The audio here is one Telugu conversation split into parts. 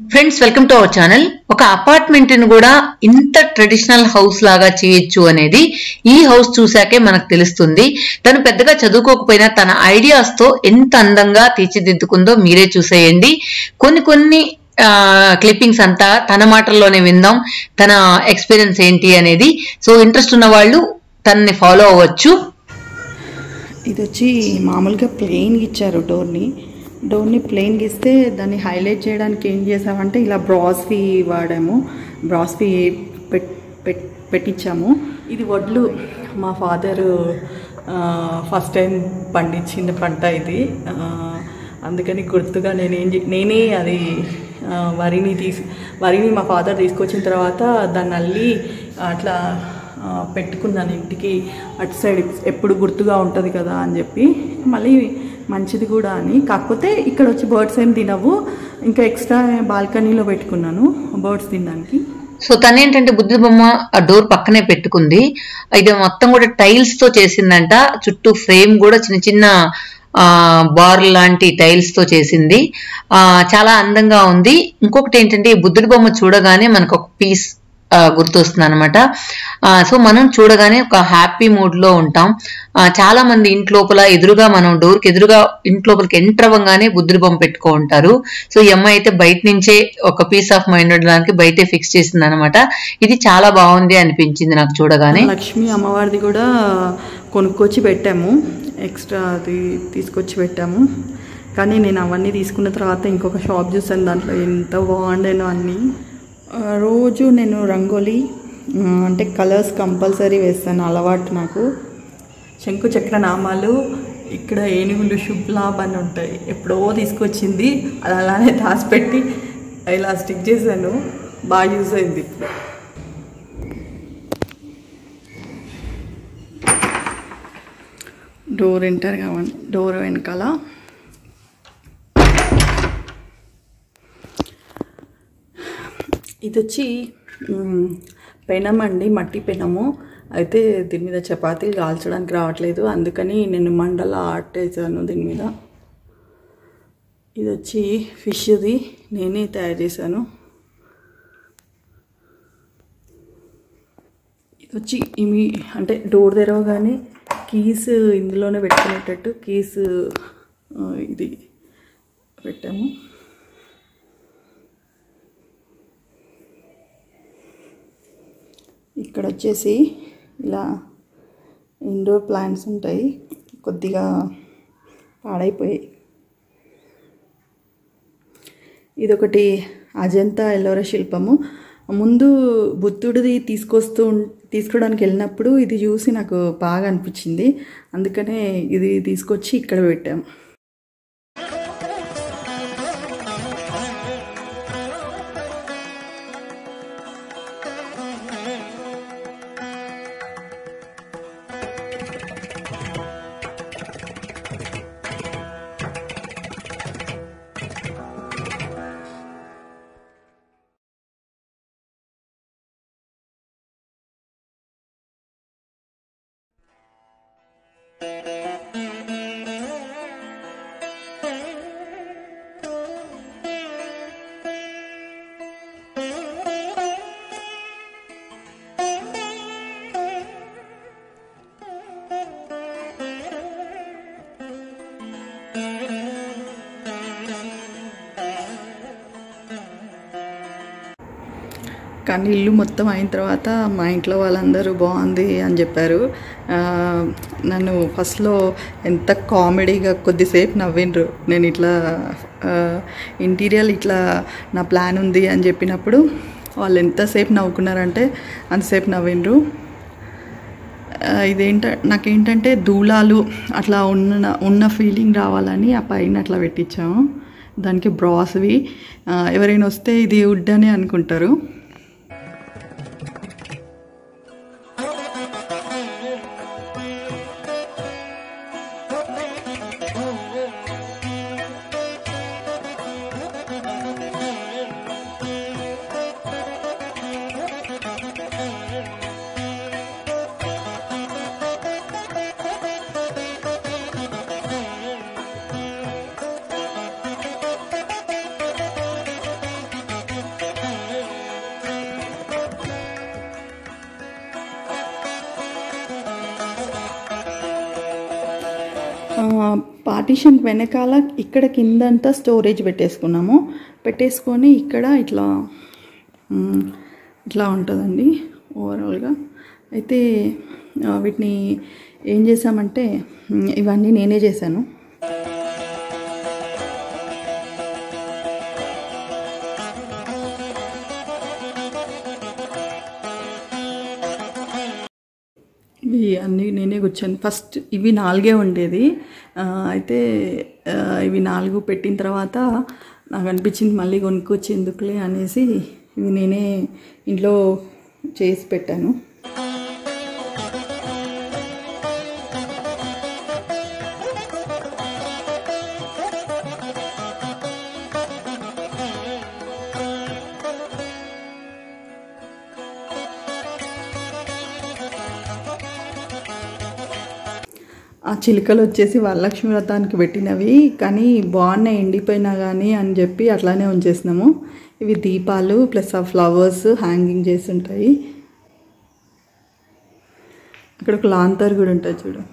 friends welcome to our channel ఒక అపార్ట్మెంట్ ని కూడా ఇంత ట్రెడిషనల్ హౌస్ లాగా చేయొచ్చు అనేది ఈ హౌస్ చూశాకే మనకు తెలుస్తుంది తను పెద్దగా చదువుకోకపోయినా తన ఐడియాస్ తో ఎంత అందంగా తీర్చిదిద్దుకుందో మీరే చూసేయండి కొన్ని కొన్ని క్లిప్పింగ్స్ అంతా తన మాటల్లోనే విందాం తన ఎక్స్పీరియన్స్ ఏంటి అనేది సో ఇంట్రెస్ట్ ఉన్న వాళ్ళు తనని ఫాలో అవ్వచ్చు ఇది వచ్చి మామూలుగా ప్లెయిన్గా ఇచ్చారు డోర్ని డోర్ని ప్లెయిన్గా ఇస్తే దాన్ని హైలైట్ చేయడానికి ఏం చేసామంటే ఇలా బ్రాస్ఫీ వాడాము బ్రాస్ఫీ పెట్ పెట్ పెట్టించాము ఇది వడ్లు మా ఫాదరు ఫస్ట్ టైం పండించిన పంట ఇది ఆ, అందుకని గుర్తుగా నేనేం చే- నేనే అది ఆ, వరిని తీసి వరిని మా ఫాదర్ తీసుకొచ్చిన తర్వాత దాన్ని అల్లి అట్లా ఆ, పెట్టుకున్నాను ఇంటికి అటు సైడ్ ఎప్పుడు గుర్తుగా ఉంటుంది కదా అని చెప్పి మళ్ళీ మంచిది కూడా అని కాకపోతే ఇక్కడ వచ్చి బర్డ్స్ ఏం తినవు ఇంకా ఎక్స్ట్రా బాల్కనీలో పెట్టుకున్నాను బర్డ్స్ తినడానికి సో తనేంటంటే బుద్ధి బొమ్మ ఆ డోర్ పక్కనే పెట్టుకుంది ఇది మొత్తం కూడా టైల్స్ తో చేసిందంట చుట్టూ ఫ్రేమ్ కూడా చిన్న చిన్న ఆ బార్ లాంటి టైల్స్ తో చేసింది ఆ చాలా అందంగా ఉంది ఇంకొకటి ఏంటంటే ఈ బుద్ధుడి బొమ్మ చూడగానే మనకు ఒక పీస్ గుర్తొస్తుంది అనమాట సో మనం చూడగానే ఒక హ్యాపీ మూడ్ లో ఉంటాం ఆ, చాలా మంది ఇంట్లోపల ఎదురుగా మనం డోర్ కి ఎదురుగా ఇంట్లోపలికి ఎంటర్ అవ్వగానే బుద్ధుడి బొమ్మ పెట్టుకో ఉంటారు సో ఈ అమ్మాయి అయితే బయట నుంచే ఒక పీస్ ఆఫ్ మైండ్ ఉండడానికి బయటే ఫిక్స్ చేసింది అనమాట ఇది చాలా బాగుంది అనిపించింది నాకు చూడగానే లక్ష్మీ అమ్మవారిది కూడా కొనుక్కొచ్చి పెట్టాము ఎక్స్ట్రా అది తీసుకొచ్చి పెట్టాము కానీ నేను అవన్నీ తీసుకున్న తర్వాత ఇంకొక షాప్ చూసాను దాంట్లో ఎంత బాగుండేనో అన్నీ ఆ, రోజు నేను రంగోలీ ఆ, అంటే కలర్స్ కంపల్సరీ వేస్తాను అలవాటు నాకు శంకు చక్ర నామాలు ఇక్కడ ఏనుగులు శుభ్లాభ్ అని ఉంటాయి ఎప్పుడో తీసుకొచ్చింది అది అలానే దాచిపెట్టి ఇలా స్టిక్ చేశాను బాగా యూజ్ అయింది ఇప్పుడు డోర్ ఎంటర్ కావాలి డోర్ వెనకాల ఇది వచ్చి మ్, పెనం అండి మట్టి పెనము అయితే దీని మీద చపాతీలు కాల్చడానికి రావట్లేదు అందుకని నేను మండల ఆర్ట్ వేసాను దీని మీద ఇది వచ్చి ఫిష్ది నేనే తయారు చేశాను ఇది వచ్చి ఇవి అంటే డోర్ తెరవగానే కీస్ ఇందులోనే పెట్టుకునేటట్టు కీస్ ఆ, ఇది పెట్టాము ఇక్కడ వచ్చేసి ఇలా ఇండోర్ ప్లాంట్స్ ఉంటాయి కొద్దిగా పాడైపోయాయి ఇదొకటి అజంతా ఎల్లోర శిల్పము ముందు బుద్ధుడిది తీసుకొస్తూ ఉం- తీసుకోవడానికి వెళ్ళినప్పుడు ఇది చూసి నాకు బాగా అనిపించింది అందుకనే ఇది తీసుకొచ్చి ఇక్కడ పెట్టాము కానీ ఇల్లు మొత్తం అయిన తర్వాత మా ఇంట్లో వాళ్ళందరూ బాగుంది అని చెప్పారు ఆ, నన్ను ఫస్ట్లో ఎంత కామెడీగా కొద్దిసేపు నవ్విండ్రు నేను ఇట్లా ఇంటీరియర్ ఇట్లా నా ప్లాన్ ఉంది అని చెప్పినప్పుడు వాళ్ళు ఎంతసేపు నవ్వుకున్నారంటే అంతసేపు నవ్విండ్రు ఆ, ఇదేంట నాకేంటంటే దూలాలు అట్లా ఉన్న ఉన్న ఫీలింగ్ రావాలని ఆ పైన అట్లా పెట్టించాము దానికి బ్రాస్వి ఆ, ఎవరైనా వస్తే ఇది వుడ్ అని అనుకుంటారు పార్టీషన్ వెనకాల ఇక్కడ కిందంతా స్టోరేజ్ పెట్టేసుకున్నాము పెట్టేసుకొని ఇక్కడ ఇట్లా మ్, ఇట్లా ఉంటుందండి ఓవరాల్గా అయితే ఆ, వీటిని ఏం చేసామంటే మ్, ఇవన్నీ నేనే చేశాను ఇవి అన్నీ నేనే కూర్చొని ఫస్ట్ ఇవి నాలుగే ఉండేది ఆ, అయితే ఆ, ఇవి నాలుగు పెట్టిన తర్వాత నాకు అనిపించింది మళ్ళీ కొనుక్కొచ్చి ఎందుకులే అనేసి ఇవి నేనే ఇంట్లో చేసి పెట్టాను ఆ చిలుకలు వచ్చేసి వరలక్ష్మి వ్రతానికి పెట్టినవి కానీ బాగున్నాయి ఎండిపోయినా కానీ అని చెప్పి అట్లానే ఉంచేసినాము ఇవి దీపాలు ప్లస్ ఆ ఫ్లవర్స్ హ్యాంగింగ్ చేసి ఉంటాయి అక్కడ ఒక లాంతర్ కూడా ఉంటుంది చూడు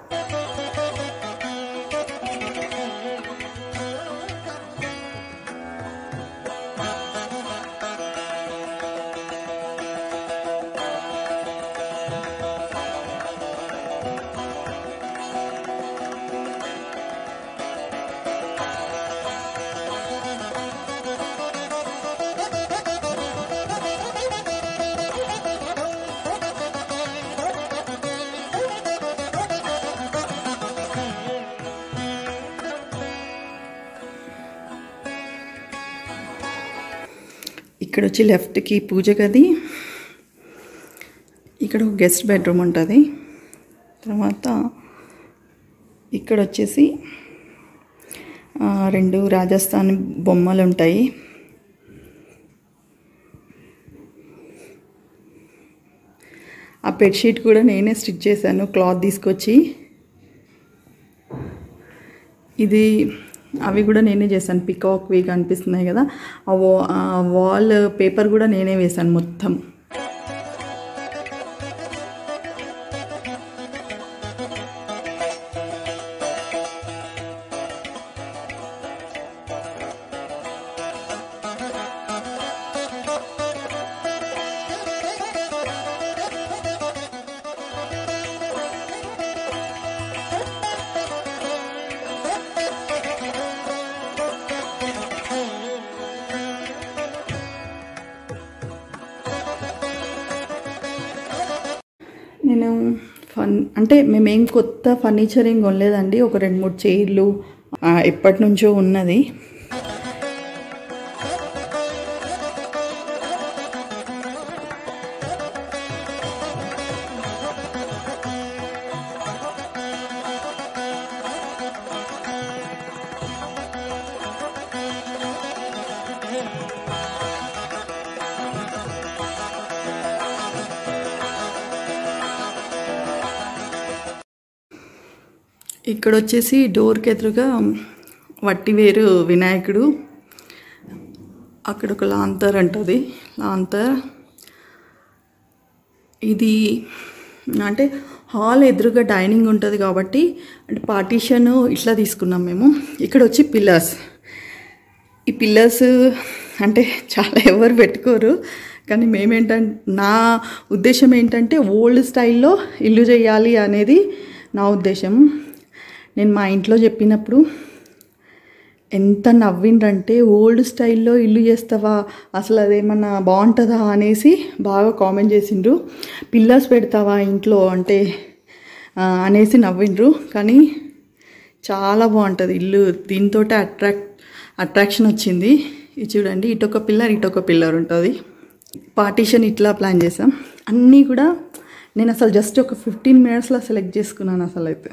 ఇక్కడ వచ్చి లెఫ్ట్కి పూజ గది ఇక్కడ ఒక గెస్ట్ బెడ్రూమ్ ఉంటుంది తర్వాత ఇక్కడ వచ్చేసి ఆ, రెండు రాజస్థాన్ బొమ్మలు ఉంటాయి ఆ బెడ్షీట్ కూడా నేనే స్టిచ్ చేశాను క్లాత్ తీసుకొచ్చి ఇది అవి కూడా నేనే చేశాను పికాక్వి కనిపిస్తున్నాయి కదా ఆ వా ఆ వాల్ పేపర్ కూడా నేనే వేశాను మొత్తం నేను ఫన్ అంటే మేమేం కొత్త ఫర్నిచర్ ఏం కొనలేదండి ఒక రెండు మూడు చైర్లు ఆ, ఎప్పటి నుంచో ఉన్నది ఇక్కడ వచ్చేసి డోర్కి ఎదురుగా వట్టివేరు వినాయకుడు అక్కడ ఒక లాంతర్ అంటుంది లాంతర్ ఇది అంటే హాల్ ఎదురుగా డైనింగ్ ఉంటుంది కాబట్టి అంటే పార్టీషన్ ఇట్లా తీసుకున్నాం మేము ఇక్కడ వచ్చి పిల్లర్స్ ఈ పిల్లర్స్ అంటే చాలా ఎవరు పెట్టుకోరు కానీ మేమేంటంటే నా ఉద్దేశం ఏంటంటే ఓల్డ్ స్టైల్లో ఇల్లు చేయాలి అనేది నా ఉద్దేశం నేను మా ఇంట్లో చెప్పినప్పుడు ఎంత నవ్విండ్రంటే ఓల్డ్ స్టైల్లో ఇల్లు చేస్తావా అసలు అదేమన్నా బాగుంటుందా అనేసి బాగా కామెంట్ చేసిండ్రు పిల్లర్స్ పెడతావా ఇంట్లో అంటే ఆ, అనేసి నవ్విండ్రు కానీ చాలా బాగుంటుంది ఇల్లు దీంతో అట్రాక్ట్ అట్రాక్షన్ వచ్చింది ఇది చూడండి ఇటొక పిల్లర్ ఇటొక పిల్లర్ ఉంటుంది పార్టీషన్ ఇట్లా ప్లాన్ చేసాం అన్నీ కూడా నేను అసలు జస్ట్ ఒక ఫిఫ్టీన్ మినిట్స్లో సెలెక్ట్ చేసుకున్నాను అసలు అయితే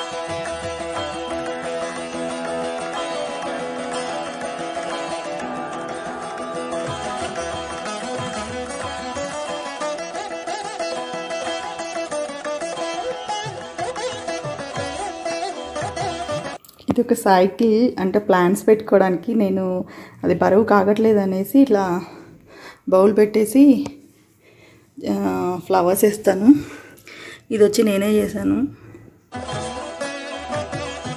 ఇది ఒక సైకిల్ అంటే ప్లాంట్స్ పెట్టుకోవడానికి నేను అది బరువు కాగట్లేదు అనేసి ఇట్లా బౌల్ పెట్టేసి ఫ్లవర్స్ వేస్తాను ఇది వచ్చి నేనే చేశాను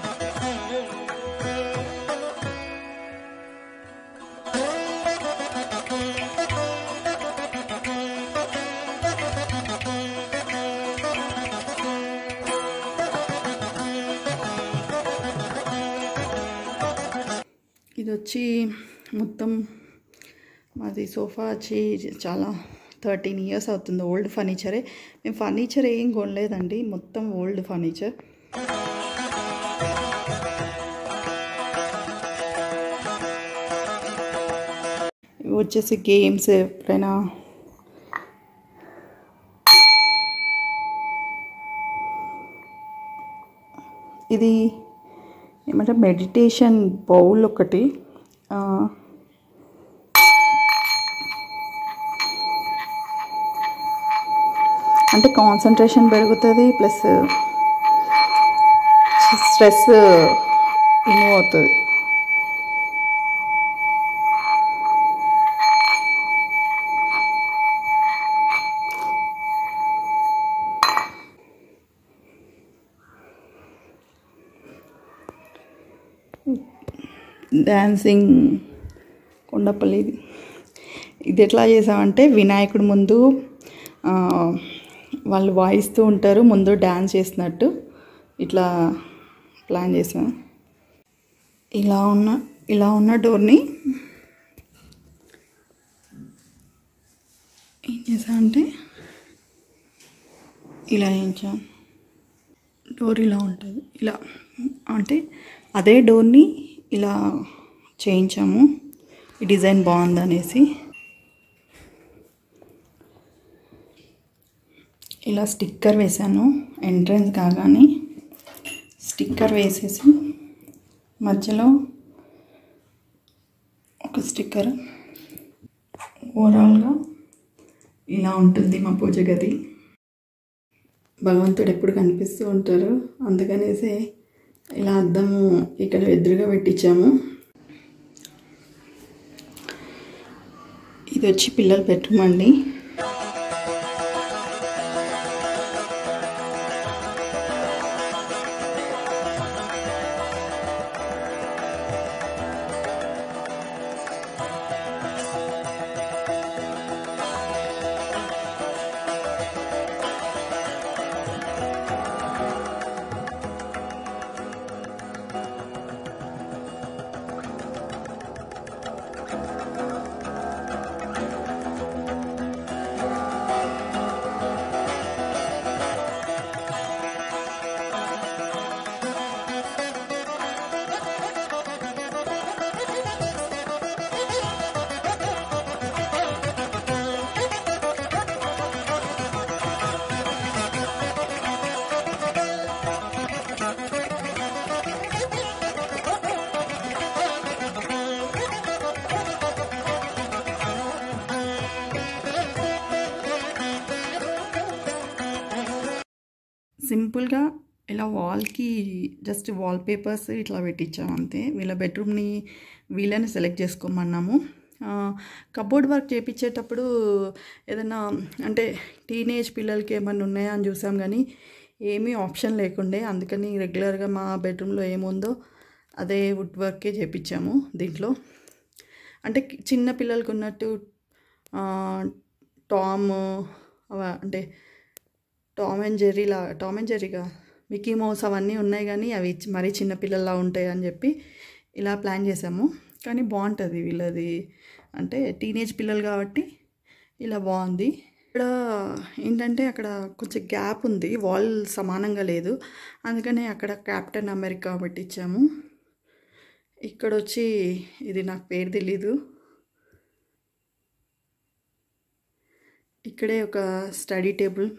వచ్చి మొత్తం మాది సోఫా వచ్చి చాలా థర్టీన్ ఇయర్స్ అవుతుంది ఓల్డ్ ఫర్నిచరే మేము ఫర్నిచర్ ఏం కొనలేదండి మొత్తం ఓల్డ్ ఫర్నిచర్ ఇవి వచ్చేసి గేమ్స్ ఎప్పుడైనా ఇది ఏమంటే మెడిటేషన్ బౌల్ ఒకటి ఆ, అంటే కాన్సన్ట్రేషన్ పెరుగుతుంది ప్లస్ స్ట్రెస్ రిమూవ్ అవుతుంది డ్యాన్సింగ్ కొండపల్లి ఇది ఎట్లా చేసామంటే వినాయకుడి ముందు ఆ, వాళ్ళు వాయిస్తూ ఉంటారు ముందు డ్యాన్స్ చేసినట్టు ఇట్లా ప్లాన్ చేసాం ఇలా ఉన్న ఇలా ఉన్న డోర్ని ఏం చేసా అంటే ఇలా వేయించాం డోర్ ఇలా ఉంటుంది ఇలా అంటే అదే డోర్ని ఇలా చేయించాము ఈ డిజైన్ బాగుంది అనేసి ఇలా స్టిక్కర్ వేసాను ఎంట్రన్స్ కాగానే స్టిక్కర్ వేసేసి మధ్యలో ఒక స్టిక్కర్ ఓవరాల్గా ఇలా ఉంటుంది మా పూజ గది భగవంతుడు ఎప్పుడు కనిపిస్తూ ఉంటారు అందుకనేసి ఇలా అద్దము ఇక్కడ ఎదురుగా పెట్టించాము ఇది వచ్చి పిల్లలు పెట్టుమండి సింపుల్గా ఇలా వాల్కి జస్ట్ వాల్ పేపర్స్ ఇట్లా పెట్టించాము అంతే వీళ్ళ బెడ్రూమ్ని వీళ్ళని సెలెక్ట్ చేసుకోమన్నాము కబోర్డ్ వర్క్ చేపించేటప్పుడు ఏదైనా అంటే టీనేజ్ పిల్లలకి ఏమన్నా ఉన్నాయా అని చూసాం కానీ ఏమీ ఆప్షన్ లేకుండే అందుకని రెగ్యులర్గా మా బెడ్రూమ్లో ఏముందో అదే వుడ్ వర్కే చేపించాము దీంట్లో అంటే చిన్న పిల్లలకు ఉన్నట్టు ఆ, టామ్ అవ- అంటే టామ్ అండ్ జెర్రీలా టామ్ అండ్ జెర్రీగా మిక్కీ మౌస్ అవన్నీ ఉన్నాయి కానీ అవి చి- మరీ చిన్నపిల్లల్లా ఉంటాయి అని చెప్పి ఇలా ప్లాన్ చేసాము కానీ బాగుంటుంది వీళ్ళది అంటే టీనేజ్ పిల్లలు కాబట్టి ఇలా బాగుంది ఇక్కడ ఏంటంటే అక్కడ కొంచెం గ్యాప్ ఉంది వాల్ సమానంగా లేదు అందుకని అక్కడ కెప్టెన్ అమెరికా పెట్టించాము ఇక్కడ వచ్చి ఇది నాకు పేరు తెలీదు ఇక్కడే ఒక స్టడీ టేబుల్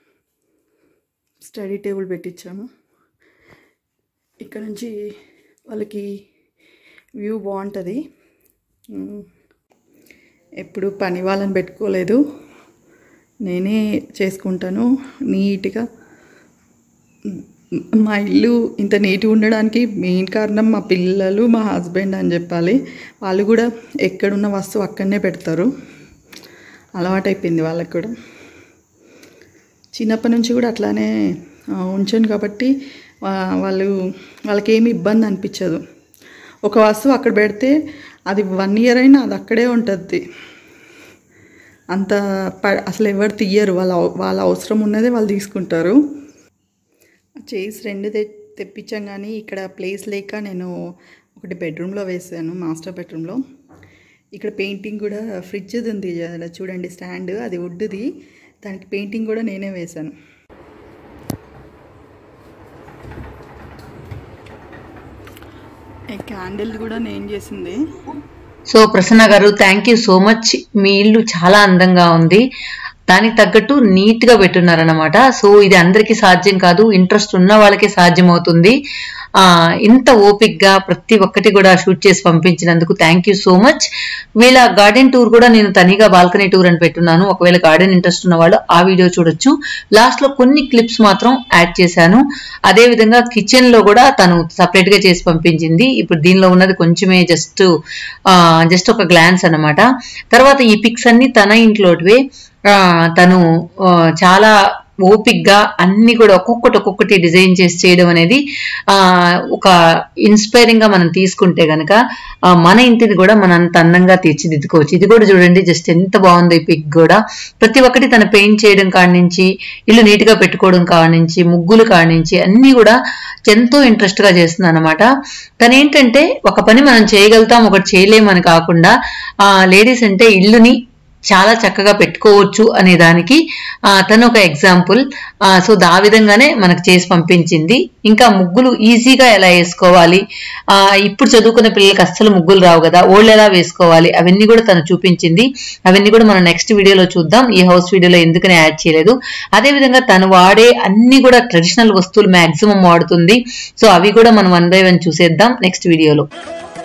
స్టడీ టేబుల్ పెట్టించాము ఇక్కడ నుంచి వాళ్ళకి వ్యూ బాగుంటుంది ఉమ్, ఎప్పుడు పని వాళ్ళని పెట్టుకోలేదు నేనే చేసుకుంటాను నీట్గా మా ఇల్లు ఇంత నీట్గా ఉండడానికి మెయిన్ కారణం మా పిల్లలు మా హస్బెండ్ అని చెప్పాలి వాళ్ళు కూడా ఎక్కడున్న వస్తువు అక్కడనే పెడతారు అలవాటైపోయింది వాళ్ళకి కూడా చిన్నప్పటి నుంచి కూడా అట్లానే ఆ, ఉంచాను కాబట్టి వా- వాళ్ళు వాళ్ళకి ఏమి ఇబ్బంది అనిపించదు ఒక వస్తువు అక్కడ పెడితే అది వన్ ఇయర్ అయినా అది అక్కడే ఉంటుంది అంత ప- అసలు ఎవరు తీయరు వాళ్ళ అవ- వాళ్ళ అవసరం ఉన్నదే వాళ్ళు తీసుకుంటారు చైర్స్ రెండు తె తెప్పించాం కానీ ఇక్కడ ప్లేస్ లేక నేను ఒకటి బెడ్రూమ్లో వేసాను మాస్టర్ బెడ్రూమ్లో ఇక్కడ పెయింటింగ్ కూడా ఫ్రిడ్జ్ ఉంది అలా చూడండి స్టాండ్ అది వుడ్ది దానికి పెయింటింగ్ కూడా నేనే వేశాను ఈ క్యాండిల్ కూడా నేను చేసింది so Prasanna garu thank you so much మీ ఇల్లు చాలా అందంగా ఉంది దానికి తగ్గట్టు నీట్ గా పెట్టున్నారనమాట సో ఇది అందరికీ సాధ్యం కాదు ఇంట్రెస్ట్ ఉన్న వాళ్ళకే సాధ్యం అవుతుంది ఆ ఇంత ఓపిక్ గా ప్రతి ఒక్కటి కూడా షూట్ చేసి పంపించినందుకు థ్యాంక్ యూ సో మచ్ వీళ్ళ గార్డెన్ టూర్ కూడా నేను తనిగా బాల్కనీ టూర్ అని పెట్టున్నాను ఒకవేళ గార్డెన్ ఇంట్రెస్ట్ ఉన్న వాళ్ళు ఆ వీడియో చూడొచ్చు లాస్ట్ లో కొన్ని క్లిప్స్ మాత్రం యాడ్ చేశాను అదే విధంగా కిచెన్ లో కూడా తను సపరేట్ గా చేసి పంపించింది ఇప్పుడు దీనిలో ఉన్నది కొంచెమే జస్ట్ జస్ట్ ఒక గ్లాన్స్ అన్నమాట తర్వాత ఈ పిక్స్ అన్ని తన ఇంట్లోటివే ఆ, తను ఆ, చాలా ఓపిక్ గా అన్ని కూడా ఒక్కొక్కటి ఒక్కొక్కటి డిజైన్ చేసి చేయడం అనేది ఆ ఒక ఇన్స్పైరింగ్ గా మనం తీసుకుంటే గనక ఆ, మన ఇంటిని కూడా మనం అంత అందంగా తీర్చిదిద్దుకోవచ్చు ఇది కూడా చూడండి జస్ట్ ఎంత బాగుంది ఈ పిక్ కూడా ప్రతి ఒక్కటి తన పెయింట్ చేయడం కాడి నుంచి ఇల్లు నీట్ గా పెట్టుకోవడం కాడి నుంచి ముగ్గులు కాడి నుంచి అన్ని కూడా ఎంతో ఇంట్రెస్ట్ గా చేస్తుంది అనమాట తను ఏంటంటే ఒక పని మనం చేయగలుగుతాం ఒకటి చేయలేమని కాకుండా ఆ లేడీస్ అంటే ఇల్లుని చాలా చక్కగా పెట్టుకోవచ్చు అనే దానికి ఆ, తను ఒక ఎగ్జాంపుల్ సో ఆ విధంగానే మనకు చేసి పంపించింది ఇంకా ముగ్గులు ఈజీగా ఎలా వేసుకోవాలి ఆ, ఇప్పుడు చదువుకునే పిల్లలకి అస్సలు ముగ్గులు రావు కదా ఓళ్ళు ఎలా వేసుకోవాలి అవన్నీ కూడా తను చూపించింది అవన్నీ కూడా మనం నెక్స్ట్ వీడియోలో చూద్దాం ఈ హౌస్ వీడియోలో ఎందుకని యాడ్ చేయలేదు అదే విధంగా తను వాడే అన్ని కూడా ట్రెడిషనల్ వస్తువులు మాక్సిమం వాడుతుంది సో అవి కూడా మనం వన్ బై వన్ చూసేద్దాం నెక్స్ట్ వీడియోలో